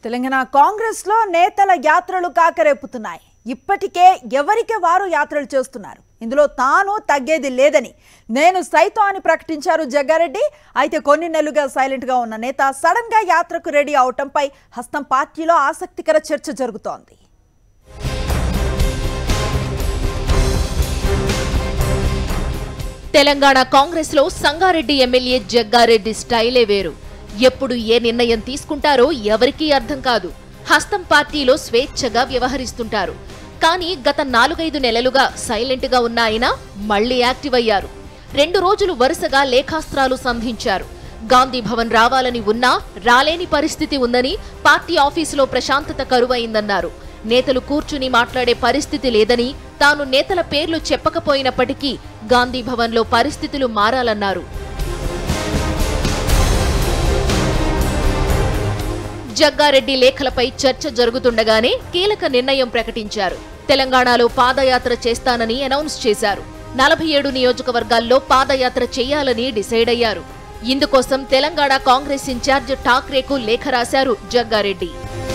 తెలంగాణ కాంగ్రెస్ లో నేతల యాత్రలు కాకరేపుతున్నాయి ఇప్పటికే ఎవరికి వారు యాత్రలు చేస్తున్నారు ఇందులో తాను తగ్గేది లేదని నేను సైతం అని ప్రకటించారు జగ్గారెడ్డి అయితే కొన్ని నెలలుగా సైలెంట్ గా ఉన్న నేత సడన్ గా యాత్రకు రెడీ అవటంపై హస్తం పార్టీలో ఆసక్తికర చర్చ జరుగుతోంది తెలంగాణ కాంగ్రెస్ లో సంగారెడ్డి ఎమ్మెల్యే జగ్గారెడ్డి స్టైలే వేరు ఎప్పుడు ఏ నిర్ణయం తీసుకుంటారో ఎవరికీ అర్థం కాదు హస్తం పార్టీలో స్వేచ్ఛగా వ్యవహరిస్తుంటారు కానీ గత నాలుగైదు నెలలుగా సైలెంట్ గా ఉన్న ఆయన మళ్లీ యాక్టివ్ అయ్యారు రెండు రోజులు వరుసగా లేఖాస్త్రాలు సంధించారు గాంధీ భవన్ రావాలని ఉన్నా రాలేని పరిస్థితి ఉందని పార్టీ ఆఫీసులో ప్రశాంతత కరువైందన్నారు నేతలు కూర్చుని మాట్లాడే పరిస్థితి లేదని తాను నేతల పేర్లు చెప్పకపోయినప్పటికీ గాంధీ భవన్లో పరిస్థితులు మారాలన్నారు జగ్గారెడ్డి లేఖలపై చర్చ జరుగుతుండగానే కీలక నిర్ణయం ప్రకటించారు తెలంగాణలో పాదయాత్ర చేస్తానని అనౌన్స్ చేశారు నలభై ఏడు నియోజకవర్గాల్లో పాదయాత్ర చేయాలని డిసైడ్ అయ్యారు ఇందుకోసం తెలంగాణ కాంగ్రెస్ ఇన్ఛార్జ్ ఠాక్రేకు లేఖ రాశారు జగ్గారెడ్డి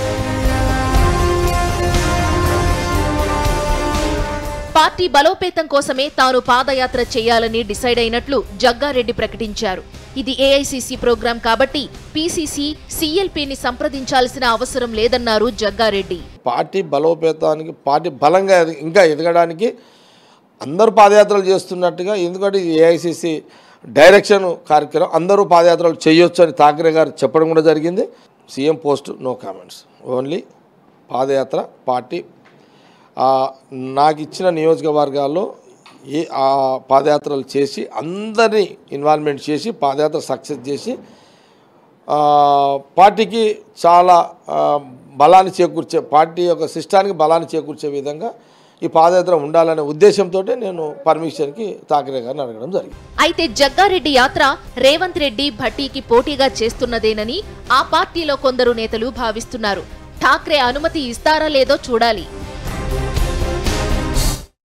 పార్టీ బలోపేతం కోసమే తాను పాదయాత్ర చేయాలని డిసైడ్ అయినట్లు జగ్గారెడ్డి ప్రకటించారు ఇది ఏఐసీసీ ప్రోగ్రాం కాబట్టి పీసీసీ సీఎల్పీని సంప్రదించాల్సిన అవసరం లేదన్నారు జగ్గారెడ్డి పార్టీ బలోపేతానికి పార్టీ బలంగా ఎద- ఇంకా ఎదగడానికి అందరూ పాదయాత్రలు చేస్తున్నట్టుగా ఎందుకంటే ఇది ఏఐసిసి డైరెక్షన్ కార్యక్రమం అందరూ పాదయాత్రలు చేయొచ్చు అని ఠాకరే గారు చెప్పడం కూడా జరిగింది CM post no comments only padayatra party ఆ, నాకు ఇచ్చిన నియోజకవర్గాల్లో ఏ ఆ పాదయాత్రలు చేసి అందరినీ ఇన్వాల్వ్మెంట్ చేసి పాదయాత్ర సక్సెస్ చేసి ఆ, పార్టీకి చాలా ఆ, బలాన్ని చేకూర్చే పార్టీ యొక్క సిస్టానికి బలాన్ని చేకూర్చే విధంగా ఈ పాదయాత్ర ఉండాలనే ఉద్దేశంతో నేను పర్మిషన్కి తాకరే గారిని అడగడం జరిగింది అయితే జగ్గారెడ్డి యాత్ర రేవంత్ రెడ్డి భట్టీకి పోటీగా చేస్తున్నదేనని ఆ పార్టీలో కొందరు నేతలు భావిస్తున్నారు ఠాక్రే అనుమతి ఇస్తారా లేదో చూడాలి